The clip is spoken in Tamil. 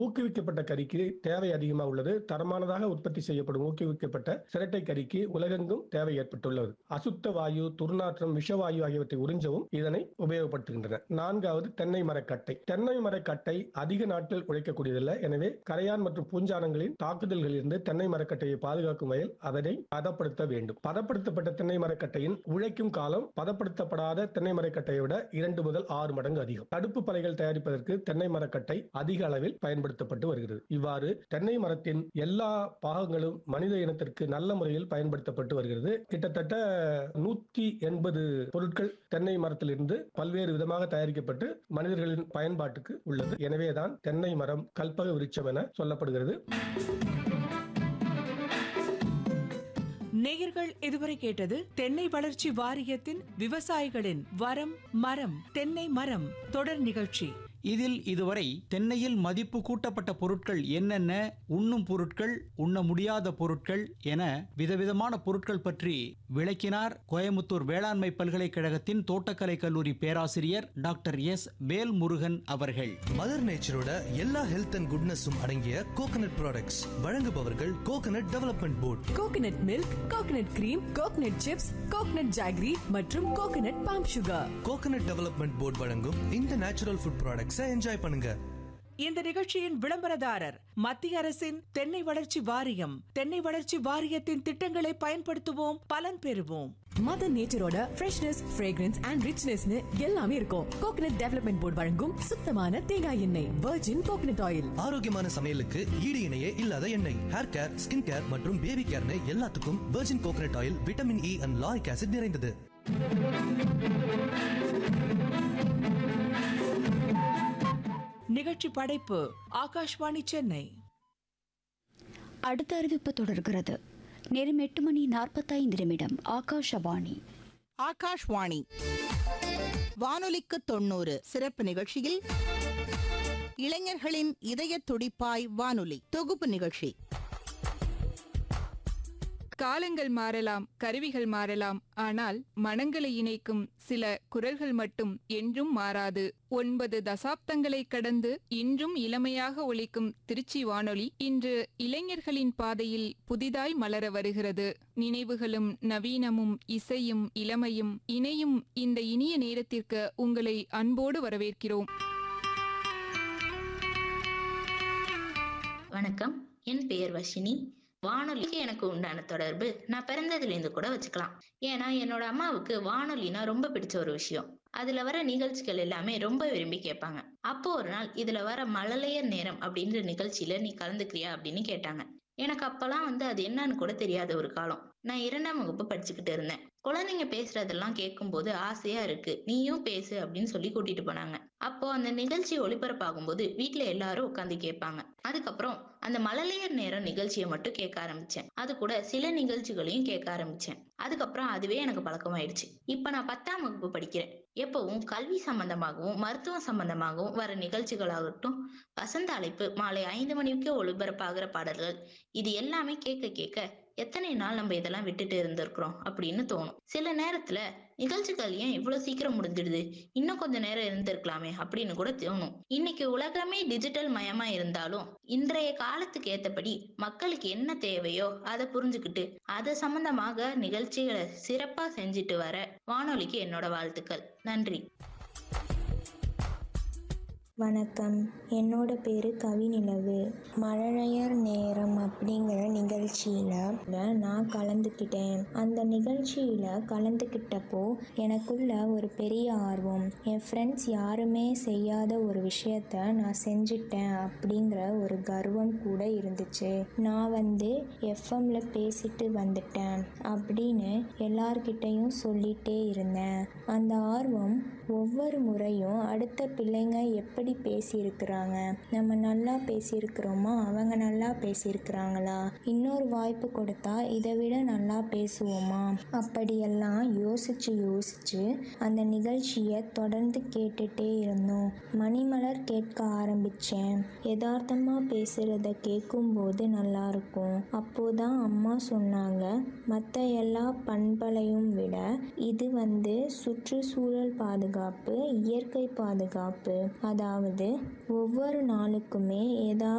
ஊக்குவிக்கப்பட்ட கறிக்கு தேவை அதிகமாக உள்ளது தரமானதாக உற்பத்தி செய்யப்படும் ஊக்குவிக்கப்பட்ட சிரட்டை கறிக்கு உலகெங்கும் தேவை ஏற்பட்டுள்ளது அசுத்த வாயு துர்நாற்றம் விஷவாயு ஆகியவற்றை உறிஞ்சவும் இதனை உபயோகப்படுத்துகின்றன நான்காவது தென்னை மரக்கட்டை தென்னை மரக்கட்டை அதிக நாட்கள் உழைக்கக்கூடியதல்ல எனவே கரையான் மற்றும் பூஞ்சானங்களின் தாக்குதல்களில் இருந்து தென்னை மரக்கட்டையை பாதுகாக்கும் வகையில் அதனை பதப்படுத்த வேண்டும் பதப்படுத்தப்பட்ட தென்னை மரக்கட்டையின் உழைக்கும் காலம் பதப்படுத்தப்படாத தென்னை மரக்கட்டையை விட இரண்டு முதல் ஆறு மடங்கு அதிகம் தடுப்பு பலைகள் தயாரிப்பதற்கு தென்னை மரக்கட்டை அதிக அளவில் பயன்படுத்தப்பட்டு வருகிறது இவ்வாறு தென்னை மரத்தின் எல்லா பாகங்களும் மனித இனத்திற்கு நல்ல முறையில் பயன்படுத்தப்பட்டு வருகிறது கிட்டத்தட்ட நூத்தி எண்பது பொருட்கள் தென்னை மரத்திலிருந்து பல்வேறு விதமாக தயாரிக்கப்பட்டு மனிதர்களின் பயன்பாட்டுக்கு உள்ளது எனவேதான் தென்னை மரம் கல்பக விருட்சம் என சொல்லப்படுகிறது நேயர்கள் இதுவரை கேட்டது தென்னை வளர்ச்சி வாரியத்தின் விவசாயிகளின் வரம் மரம் தென்னை மரம் தொடர் நிகழ்ச்சி இதில் இதுவரை தென்னையில் மதிப்பு கூட்டப்பட்ட பொருட்கள் என்னென்ன உண்ணும் பொருட்கள் உண்ண முடியாத பொருட்கள் என விதவிதமான பொருட்கள் பற்றி விளக்கினார் கோயமுத்தூர் வேளாண்மை பல்கலைக்கழகத்தின் தோட்டக்கலை கல்லூரி பேராசிரியர் டாக்டர் எஸ் வேல்முருகன் அவர்கள் மதர் நேச்சரோட எல்லா ஹெல்த் அண்ட் குட்னஸும் அடங்கிய கோகனட் ப்ராடக்ட்ஸ் வழங்குபவர்கள் coconut development board coconut milk coconut cream coconut chips coconut jaggery மற்றும் coconut palm sugar coconut development board வழங்கும் இந்த நேச்சுரல் ஃபுட் ப்ராடக்ட்ஸை என்ஜாய் பண்ணுங்க இந்த நிகழ்ச்சியின் விளம்பரதாரர் மத்திய அரசின் தென்னை வளர்ச்சி வாரியம் தென்னை வளர்ச்சி வாரியத்தின் திட்டங்களை பயன்படுத்துவோம் பலன் பெறுவோம் மதர் நேச்சரோட ஃப்ரெஷ்னஸ் ஃப்ரேக்ரன்ஸ் அண்ட் ரிச்னஸ்னு எல்லாமே இருக்கும் கோகனட் டெவலப்மெண்ட் போர்டு வழங்கும் சுத்தமான தேங்காய் எண்ணெய் வர்ஜின் கோகனட் ஆயில் ஆரோக்கியமான சமையலுக்கு ஈடு இணையே இல்லாத எண்ணெய் ஹேர் கேர் ஸ்கின் கேர் மற்றும் பேபி கேர்னு எல்லாத்துக்கும் virgin coconut oil vitamin E and lauric acid நிறைந்தது நிகழ்ச்சி படைப்பு ஆகாஷ்வாணி சென்னை அடுத்த அறிவிப்பு தொடர்கிறது நேரம் எட்டு மணி நாற்பத்தைந்து நிமிடம் ஆகாஷவாணி ஆகாஷ்வாணி வானொலிக்கு தொண்ணூறு சிறப்பு நிகழ்ச்சியில் இளைஞர்களின் இதய துடிப்பாய் வானொலி தொகுப்பு நிகழ்ச்சி காலங்கள் மாறலாம் கருவிகள் மாறலாம் ஆனால் மனங்களை இணைக்கும் சில குரல்கள் மட்டும் என்றும் மாறாது ஒன்பது தசாப்தங்களை கடந்து இன்றும் இளமையாக ஒலிக்கும் திருச்சி வானொலி இன்று இளைஞர்களின் பாதையில் புதிதாய் மலர வருகிறது நினைவுகளும் நவீனமும் இசையும் இளமையும் இணையும் இந்த இனிய நேரத்திற்கு உங்களை அன்போடு வரவேற்கிறோம் வணக்கம் என் பெயர் வஷினி வானொலிக்கு எனக்கு உண்டான தொடர்பு நான் பிறந்ததுலேருந்து கூட வச்சுக்கலாம் ஏன்னா என்னோட அம்மாவுக்கு வானொலினா ரொம்ப பிடிச்ச ஒரு விஷயம் அதுல வர நிகழ்ச்சிகள் எல்லாமே ரொம்ப விரும்பி கேட்பாங்க அப்போ ஒரு நாள் இதுல வர மழலையர் நேரம் அப்படின்ற நிகழ்ச்சியில நீ கலந்துக்கிறியா அப்படின்னு கேட்டாங்க எனக்கு அப்பெல்லாம் வந்து அது என்னன்னு கூட தெரியாத ஒரு காலம் நான் இரண்டாம் வகுப்பு படிச்சுக்கிட்டு இருந்தேன் குழந்தைங்க பேசுறதெல்லாம் கேட்கும்போது ஆசையா இருக்கு நீயும் பேசு அப்படின்னு சொல்லி கூட்டிட்டு போனாங்க அப்போ அந்த நிகழ்ச்சி ஒளிபரப்பாகும் போது வீட்டுல எல்லாரும் உட்காந்து கேட்பாங்க அதுக்கப்புறம் அந்த மழலையர் நேரம் நிகழ்ச்சியை மட்டும் கேட்க ஆரம்பிச்சேன் அது கூட சில நிகழ்ச்சிகளையும் கேட்க ஆரம்பிச்சேன் அதுக்கப்புறம் அதுவே எனக்கு பழக்கமாயிடுச்சு இப்ப நான் பத்தாம் வகுப்பு படிக்கிறேன் எப்பவும் கல்வி சம்பந்தமாகவும் மருத்துவம் சம்பந்தமாகவும் வர நிகழ்ச்சிகளாகட்டும் வசந்த அழைப்பு மாலை ஐந்து மணிக்கு ஒளிபரப்பாகிற பாடல்கள் இது எல்லாமே கேட்க கேட்க எத்தனை நாள் நம்ம இதெல்லாம் விட்டுட்டு இருந்திருக்கிறோம் அப்படின்னு தோணும் சில நேரத்துல நிகழ்ச்சிகள் ஏன் இவ்வளவு சீக்கிரம் முடிஞ்சிடுது இன்னும் கொஞ்ச நேரம் இருந்திருக்கலாமே அப்படின்னு கூட தோணும் இன்னைக்கு உலகமே டிஜிட்டல் மயமா இருந்தாலும் இன்றைய காலத்துக்கு ஏத்தபடி மக்களுக்கு என்ன தேவையோ அதை புரிஞ்சுக்கிட்டு அது சம்பந்தமாக நிகழ்ச்சிகளை சிறப்பா செஞ்சுட்டு வர வானொலிக்கு என்னோட வாழ்த்துக்கள் நன்றி வணக்கம் என்னோட பேர் கவிநிலவு மழலையர் நேரம் அப்படிங்கிற நிகழ்ச்சியில் நான் கலந்துக்கிட்டேன் அந்த நிகழ்ச்சியில் கலந்துக்கிட்டப்போ எனக்குள்ள ஒரு பெரிய ஆர்வம் என் ஃப்ரெண்ட்ஸ் யாருமே செய்யாத ஒரு விஷயத்த நான் செஞ்சிட்டேன் அப்படிங்கிற ஒரு கர்வம் கூட இருந்துச்சு நான் வந்து எஃப்எம்ல பேசிட்டு வந்துட்டேன் அப்படின்னு எல்லார்கிட்டையும் சொல்லிட்டே இருந்தேன் அந்த ஆர்வம் ஒவ்வொரு முறையும் அடுத்த பிள்ளைங்க எப்படி பேசியிருக்கிறாங்க நம்ம நல்லா பேசியிருக்கிறோமா அவங்க நல்லா பேசியிருக்கிறாங்களா இன்னொரு வாய்ப்பு கொடுத்தா இதை விட நல்லா பேசுவோமா அப்படியெல்லாம் யோசிச்சு யோசிச்சு அந்த நிகழ்ச்சியை தொடர்ந்து கேட்டுட்டே இருந்தோம் மணிமலர் கேட்க ஆரம்பிச்சேன் யதார்த்தமாக பேசுகிறத கேட்கும்போது நல்லா இருக்கும் அப்போதான் அம்மா சொன்னாங்க மற்ற எல்லா பண்பலையும் விட இது வந்து சுற்றுச்சூழல் பாதுகாப்பு இயற்கை பாதுகாப்பு அதாவது அதாவது ஒவ்வொரு நாளுக்குமே ஏதாவது